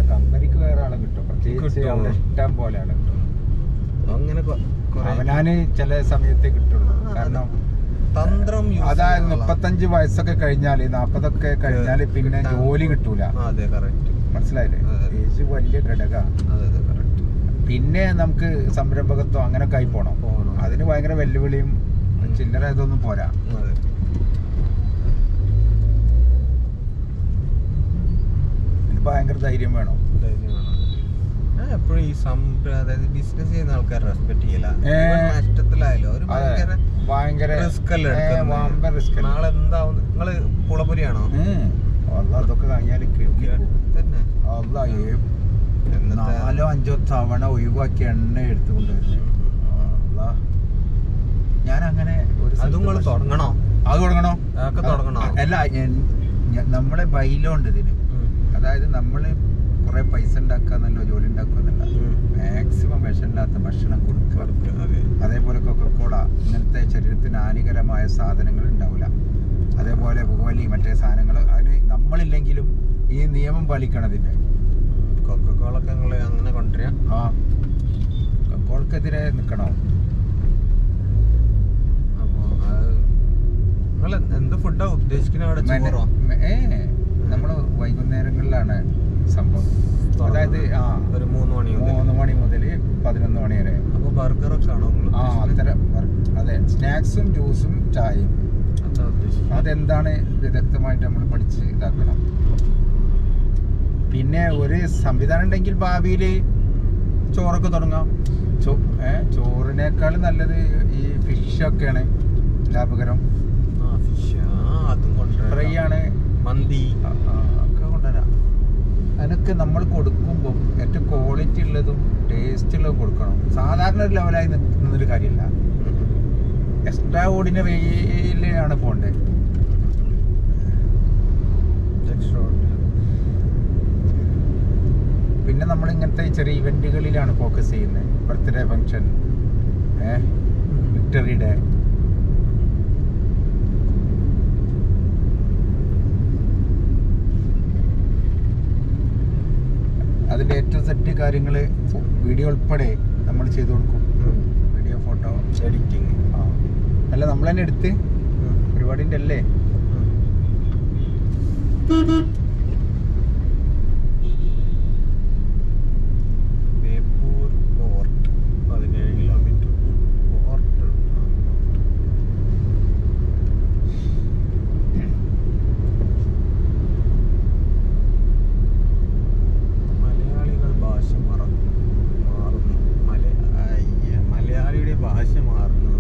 കമ്പനിക്ക് വേറെ ആളെ കിട്ടും പ്രത്യേകിച്ച് കിട്ടുമോ? അവിടെ ഇഷ്ടം പോലെ ആളെ കിട്ടും അങ്ങനെ കൊ- കുറേ അവനാന് ചില സമയത്തേ കിട്ടുള്ളൂ ആ, കാരണം തന്ത്രം use അതായത് ചെയ്യാനുള്ള- മുപ്പത്തഞ്ച് വയസ്സൊക്കെ കഴിഞ്ഞാല് നാപ്പതൊക്കെ കഴിഞ്ഞാല് പിന്നെ കിട്ടാൻ- ജോലി കിട്ടൂല ആ, അതെ കറക്റ്റ് മനസ്സിലായില്ലേ അതെ. ഏജ് വലിയ ഘടക അതെ അതെ കറക്റ്റ് പിന്നെ നമുക്ക് സംരംഭകത്വം അങ്ങനൊക്കെ ആയി പോണം പോണം. അതിന് ഭയങ്കര വെല്ലുവിളിയും ഉം. ചില്ലറ ഇതൊന്നും പോരാ അതെ ഇതിന് ഭയങ്കര ധൈര്യം വേണം ധൈര്യം വേണം. ഞാൻ എപ്പോഴും ഈ സംരംഭം അതായത് ബിസിനസ് ചെയ്യുന്ന ആൾക്കാരെ റെസ്പെക്ട് ചെയ്യില്ല ഏ. ഇവൻ നഷ്ടത്തിലായാലോ ഒരു അതെ. ഭയങ്കര ഭയങ്കര റിസ്ക് അല്ലേ ഏ, വമ്പൻ risk അല്ലേ. നാളെ എന്താവും നിങ്ങള് കുളപുരിയാണോ ഉം. അല്ല അതൊക്കെ കഴിഞ്ഞാല് കിഡ്നി പോകും. തന്നെ അല്ല ഏ എന്നത്തെ നാലോ അഞ്ചോ തവണ ഒഴിവാക്കി എണ്ണ എടുത്തുകൊണ്ട് ഞാൻ അങ്ങനെ ഒരു അതും നിങ്ങൾ സ്ഥലത്ത് തുടങ്ങണോ അത് തുടങ്ങണോ അതൊക്കെ തുടങ്ങണോ അല്ല എൻ- ഞ- നമ്മളെ ബൈലുണ്ട് ഇതിന് ഉം. അതായത് നമ്മൾ കുറെ പൈസ ഉണ്ടാക്കുക എന്നല്ലോ ജോലി ഉണ്ടാക്കുക എന്നല്ല ഉം. മാക്സിമം വിഷമില്ലാത്ത ഭക്ഷണം കൊടുക്കുക അതെ അതേപോലെ കൊക്കക്കോള ഇങ്ങനത്തെ ശരീരത്തിന് ഹാനികരമായ സാധനങ്ങൾ ഉണ്ടാവില്ല അതേപോലെ പുകവലി മറ്റേ സാധനങ്ങൾ അതിന് നമ്മളില്ലെങ്കിലും ഈ നിയമം പാലിക്കണം ഇതിന്റെ കൊക്കക്കോളൊക്കെ നിങ്ങൾ അങ്ങനെ കൊണ്ടുവരിക ആ കൊക്കക്കോൾക്കെതിരെ നിൽക്കണം അപ്പൊ നിങ്ങൾ എന്ത് ഫുഡാ ഉദ്ദേശിക്കുന്നത് അവിടെ മെന- ചോറോ മെ- ഏ നമ്മൾ വൈകുന്നേരങ്ങളിലാണ് സംഭവം അതായത് ആ ഒരു മൂന്ന് മണി മുതൽ മൂന്ന് മണി മുതൽ പതിനൊന്ന് മണി വരെ അപ്പൊ ബർഗറൊക്കെ ആണോ നിങ്ങൾ ആ അത്തരം വർ- അതെ സ്നാക്സും ജ്യൂസും ചായയും അതാ ഉദ്ദേശിക്കുന്നത് അതെന്താണ് വിദഗ്ധമായിട്ട് നമ്മൾ പഠിച്ച് ഇതാക്കണം പിന്നെ ഒരു സംവിധാനം ഉണ്ടെങ്കിൽ ഭാവിയിൽ ചോറൊക്കെ തുടങ്ങാം ചോ ഏ ചോറിനേക്കാൾ നല്ലത് ഈ ഫിഷൊക്കെയാണ് ലാഭകരം ആ ഫിഷ് ആ അതും കൊണ്ടുവരാം ഫ്രൈ ആണ് മന്തി ആ, ആ, ഒക്കെ കൊണ്ടുവരാം അതിനൊക്കെ നമ്മൾ കൊടുക്കുമ്പോൾ ഏറ്റവും ക്വാളിറ്റി ഉള്ളതും ടേസ്റ്റ് ഉള്ളതും കൊടുക്കണം സാധാരണ ഒരു ലെവലായി നിന്നൊരു കാര്യമില്ല എക്സ്ട്രാ ഓർഡിനറിയിലാണ് പോകേണ്ടത് പിന്നെ നമ്മൾ ഇങ്ങനത്തെ ചെറിയ ഇവന്റുകളിലാണ് ഫോക്കസ് ചെയ്യുന്നത് ബർത്ത്ഡേ ഫംഗ്ഷൻ വിക്ടറി ഡേ അതിൻ്റെ ഏറ്റവും സെറ്റ് കാര്യങ്ങൾ വീഡിയോ ഉൾപ്പെടെ നമ്മൾ ചെയ്തു കൊടുക്കും വീഡിയോ ഫോട്ടോ എഡിറ്റിംഗ് ആ അല്ല നമ്മൾ തന്നെ എടുത്ത് പരിപാടിൻ്റെ അല്ലേ ബേപ്പൂർ പോർട്ട് പതിനേഴ് കിലോമീറ്റർ പോർട്ട് മലയാളികൾ ഭാഷ മറന്നു മാറുന്നു മല അയ്യ മലയാളിയുടെ ഭാഷ മാറുന്നു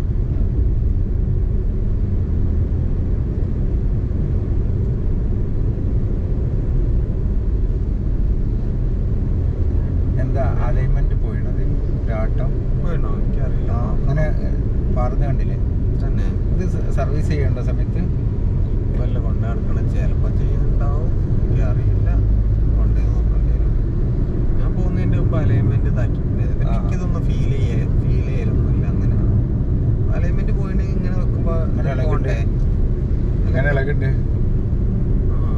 എന്താ അലൈൻമെന്റ് പോയിണത് ഒരാട്ടം വേണോ എനിക്കറിയില്ല ആ, അങ്ങനെ പറഞ്ഞു കണ്ടില്ലേ തന്നെ ഇത് സർവീസ് ചെയ്യേണ്ട സമയത്ത് വല്ല കൊണ്ടു നടക്കണം ചിലപ്പോൾ ചെയ്യുന്നുണ്ടാവും എനിക്കറിയില്ല കൊണ്ടേ നോക്കേണ്ടി വരും ഞാൻ പോകുന്നതിൻ്റെ മുമ്പ് അലൈൻമെന്റ് ഇതാക്കിയിട്ടുണ്ട് ആ. എനിക്കിതൊന്നും ഫീൽ ചെയ്യ ഫീൽ ചെയ്യലൊന്നുമില്ല അങ്ങനെ അലൈൻമെന്റ് പോയിട്ടുണ്ടെങ്കിൽ ഇങ്ങനെ വെക്കുമ്പോൾ അങ്ങനെ ഇളകുണ്ട്. പോണ്ടേ അങ്ങനെ ഇളകുണ്ട് ആ.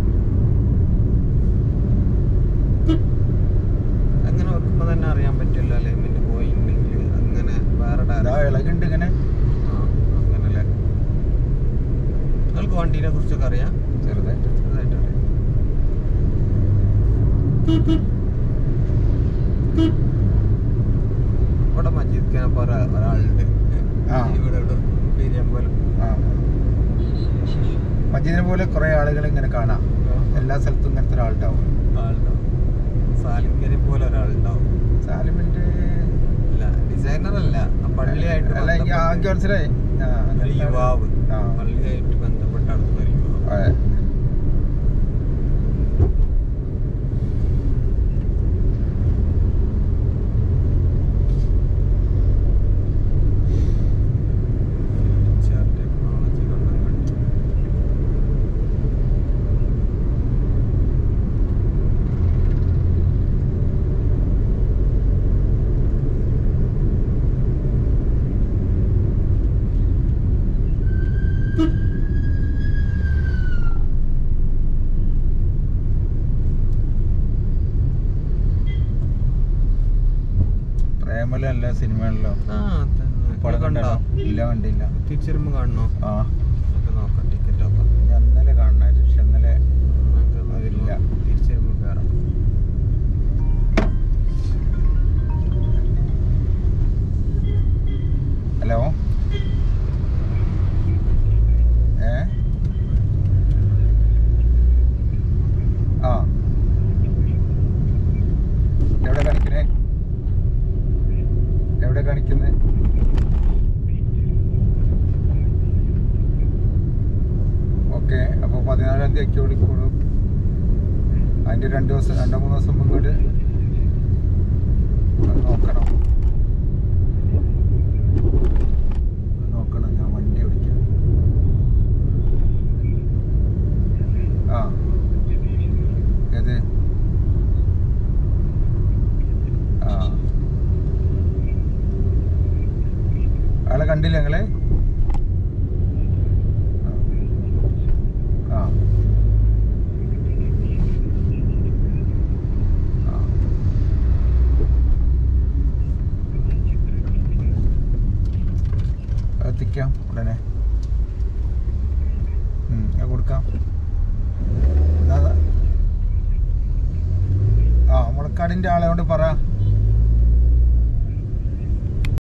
അങ്ങനെ വെക്കുമ്പോൾ തന്നെ അറിയാൻ പറ്റുമല്ലോ അലൈൻമെന്റ് പോയിട്ടുണ്ടെങ്കിൽ അങ്ങനെ വേറെ ഇതാ ഡയറക്ഷൻ ഇളകുണ്ട് ഇങ്ങനെ ആ അങ്ങനല്ലേ നിങ്ങൾക്ക് വണ്ടീനെ കുറിച്ചൊക്കെ അറിയാം ചെറുതായിട്ട് ചെറുതായിട്ട് അറിയാം ഇവിടെ മജീദ് ഖാനപ്പ ഒരാളുണ്ട് ആ. ഇവിടെ ഇവിടെ പെരിയമ്പലം ആ മജീദിനെ പോലെ കുറെ ആളുകൾ ഇങ്ങനെ കാണാം എല്ലാ സ്ഥലത്തും ഇങ്ങനത്തെ ഒരാളുണ്ടാവും ആളുണ്ടാവും സാലിംഗരെ പോലെ ഒരാളുണ്ടാവും സാലിമിന്റെ അല്ല ഡിസൈനർ അല്ല ആ പള്ളിയായിട്ട് അല്ല എനിക്ക് ആകെ ബന്ധപ്പെട്ട് മനസ്സിലായി ആ, ഒരു അങ്ങനത്തെ ആള്. യുവാവ് ആ. പള്ളിയായിട്ട് ബന്ധപ്പെട്ട് നടത്തുന്ന ഒരു യുവാവ് അതെ. ഫ്യൂച്ചർ ടെക്നോളജി കണ്ണങ്കണ്ടി അതേപോലെ എല്ലാ സിനിമകളിലോ ആ തന്നെ പടം കണ്ടോ കണ്ടോ ഇല്ല കണ്ടില്ല തിരിച്ചുവരുമ്പോ കാണണോ ആ നമുക്ക് നോക്കാം ടിക്കറ്റ് നോക്കാം ഞാൻ ഇന്നലെ കാണണ പക്ഷെ ഇന്നലെ നമുക്ക് അതില്ല. തിരിച്ചുവരുമ്പോ കയറാം ഹലോ ഏ ആ എവിടെ കാണിക്കണേ എവിടെ കാണിക്കുന്നേ ഓക്കെ അപ്പോൾ പതിനാലാം തീയതി ഒക്കെ വിളിക്കോളൂ അതിൻ്റെ രണ്ട് ദിവസം രണ്ടോ മൂന്ന് ദിവസം മുമ്പോട്ട് നോക്കണം നോക്കണം ഞാൻ വണ്ടി ഓടിക്കാം ആ ഏത് ആ ആളെ കണ്ടില്ല നിങ്ങള് ആ. ആ ആ എത്തിക്കാം ഉടനെ ഉം, ഞാൻ കൊടുക്കാം എന്നാ ദാ. ആ മുളക്കാടിൻ്റെ ആളെ കൊണ്ട് പറ